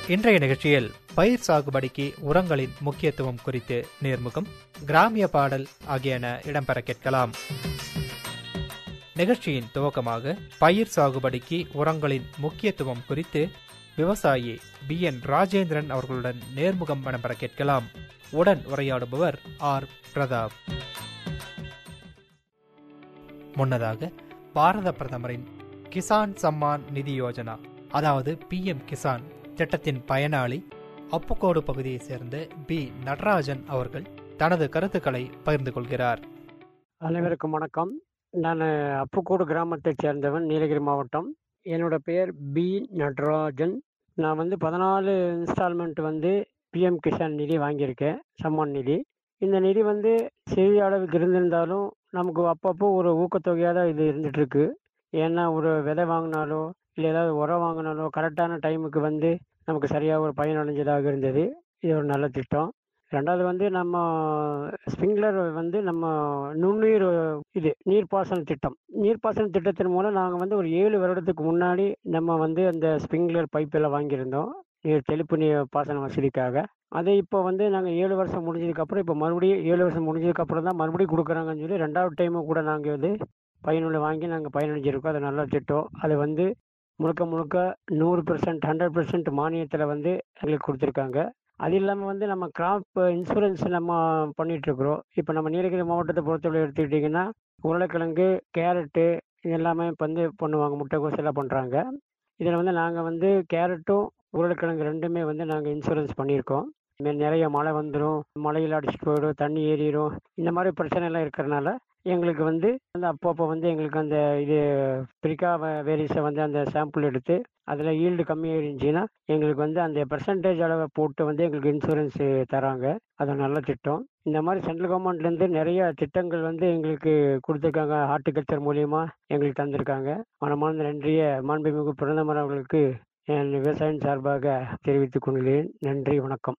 இன்றைய நிகழ்ச்சியில் பயிர் சாகுபடிக்கு உரங்களின் முக்கியத்துவம் குறித்து நேர்முகம் கிராமிய பாடல் ஆகியன இடம்பெற கேட்கலாம் நிகழ்ச்சியின் துவக்கமாக பயிர் சாகுபடிக்கு உரங்களின் முக்கியத்துவம் குறித்து விவசாயி பி என் ராஜேந்திரன் அவர்களுடன் நேர்முகம் இடம்பெற கேட்கலாம் உடன் உரையாடுபவர் ஆர் பிரதாப் முன்னதாக பாரத பிரதமரின் கிசான் சம்மான் நிதி யோஜனா அதாவது பிஎம் கிசான் திட்டத்தின் பயனாளி அப்புக்கோடு பகுதியைச் சேர்ந்த பி நடராஜன் அவர்கள் தனது கருத்துக்களை பகிர்ந்து கொள்கிறார் அனைவருக்கும் வணக்கம் நான் அப்புக்கோடு கிராமத்தைச் சேர்ந்தவன் நீலகிரி மாவட்டம் என்னோட பெயர் பி நடராஜன் நான் வந்து பதினாலு இன்ஸ்டால்மெண்ட் வந்து பிஎம் கிசான் நிதி வாங்கியிருக்கேன் சம்மான் நிதி இந்த நிதி வந்து சிறிய அளவுக்கு இருந்திருந்தாலும் நமக்கு அப்பப்போ ஒரு ஊக்கத்தொகையாக தான் இது இருந்துகிட்ருக்கு ஏன்னா ஒரு விதை வாங்கினாலோ இல்லை ஏதாவது உரம் வாங்கினாலோ கரெக்டான டைமுக்கு வந்து நமக்கு சரியாக ஒரு பயனடைஞ்சதாக இருந்தது இது ஒரு நல்ல திட்டம் ரெண்டாவது வந்து நம்ம ஸ்ப்ரிங்க்லர் வந்து நம்ம நுண்ணுயிர் இது நீர்ப்பாசன திட்டம் நீர்ப்பாசன திட்டத்தின் மூலம் நாங்கள் வந்து ஒரு ஏழு வருடத்துக்கு முன்னாடி நம்ம வந்து அந்த ஸ்ப்ரிங்க்லர் பைப்பெல்லாம் வாங்கியிருந்தோம் நீர் தெளிப்பு நீர் பாசன வசதிக்காக அதை இப்போ வந்து நாங்கள் ஏழு வருஷம் முடிஞ்சதுக்கப்புறம் இப்போ மறுபடியும் ஏழு வருஷம் முடிஞ்சதுக்கப்புறம் தான் மறுபடியும் கொடுக்குறாங்கன்னு சொல்லி ரெண்டாவது டைமும் கூட நாங்கள் வந்து பயனுள்ள வாங்கி நாங்கள் பயனடைஞ்சிருக்கோம் அது நல்ல திட்டம் அது வந்து முழுக்க முழுக்க நூறு பெர்சன்ட் ஹண்ட்ரட் பெர்சன்ட் மானியத்தில் வந்து எங்களுக்கு கொடுத்துருக்காங்க அது இல்லாமல் வந்து நம்ம கிராப் இன்சூரன்ஸ் நம்ம பண்ணிகிட்ருக்குறோம் இப்போ நம்ம நீலகிரி மாவட்டத்தை பொறுத்தவரை எடுத்துக்கிட்டிங்கன்னா உருளைக்கிழங்கு கேரட்டு இது எல்லாமே இப்போ வந்து பண்ணுவாங்க முட்டைக்கோஸ் எல்லாம் பண்ணுறாங்க இதில் வந்து நாங்கள் வந்து கேரட்டும் உருளைக்கிழங்கு ரெண்டுமே வந்து நாங்கள் இன்சூரன்ஸ் பண்ணியிருக்கோம் இதுமாரி நிறைய மழை வந்துடும் மழையில் அடிச்சுட்டு போயிடும் தண்ணி ஏறிடும் இந்த மாதிரி பிரச்சனை எல்லாம் இருக்கிறனால எங்களுக்கு வந்து அந்த அப்பப்போ வந்து எங்களுக்கு அந்த இது பிரிக்கா வேரிஸை வந்து அந்த சாம்பிள் எடுத்து அதில் ஈல்டு கம்மியாக இருந்துச்சுன்னா எங்களுக்கு வந்து அந்த பெர்சன்டேஜ் அளவை போட்டு வந்து எங்களுக்கு இன்சூரன்ஸ் தராங்க அது நல்ல திட்டம் இந்த மாதிரி சென்ட்ரல் கவர்மெண்ட்லேருந்து நிறைய திட்டங்கள் வந்து எங்களுக்கு கொடுத்துருக்காங்க ஹார்டிகல்ச்சர் மூலியமா எங்களுக்கு தந்திருக்காங்க மனமார்ந்த நன்றியை மாண்புமிகு பிரதமர் அவர்களுக்கு என் விவசாயம் சார்பாக தெரிவித்துக் கொள்கிறேன் நன்றி வணக்கம்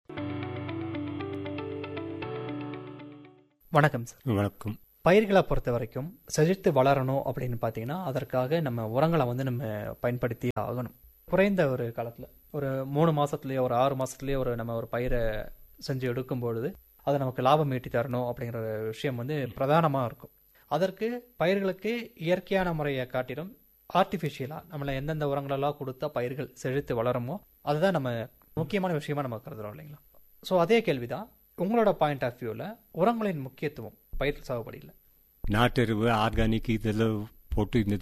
வணக்கம் சார் வணக்கம் பயிர்களை பொறுத்த வரைக்கும் செழித்து வளரணும் அப்படின்னு பார்த்தீங்கன்னா அதற்காக நம்ம உரங்களை வந்து நம்ம பயன்படுத்தி ஆகணும் குறைந்த ஒரு காலத்தில் ஒரு மூணு மாசத்துலயோ ஒரு ஆறு மாசத்துலயோ ஒரு நம்ம ஒரு பயிரை செஞ்சு எடுக்கும் பொழுது அது நமக்கு லாபம் ஈட்டி தரணும் அப்படிங்கிற ஒரு விஷயம் வந்து பிரதானமாக இருக்கும் அதற்கு பயிர்களுக்கு இயற்கையான முறையை காட்டிலும் ஆர்டிஃபிஷியலாக நம்மளை எந்தெந்த உரங்களெல்லாம் கொடுத்தா பயிர்கள் செழித்து வளருமோ அதுதான் நம்ம முக்கியமான விஷயமா நம்ம கருதுறோம் இல்லைங்களா ஸோ அதே கேள்விதான் உங்களோட பாயிண்ட் ஆஃப் வியூவில் உரங்களின் முக்கியத்துவம் பயிர் சாகுபடியில் நாட்டெருவு ஆர்கானிக் இதெல்லாம் போட்டு இந்த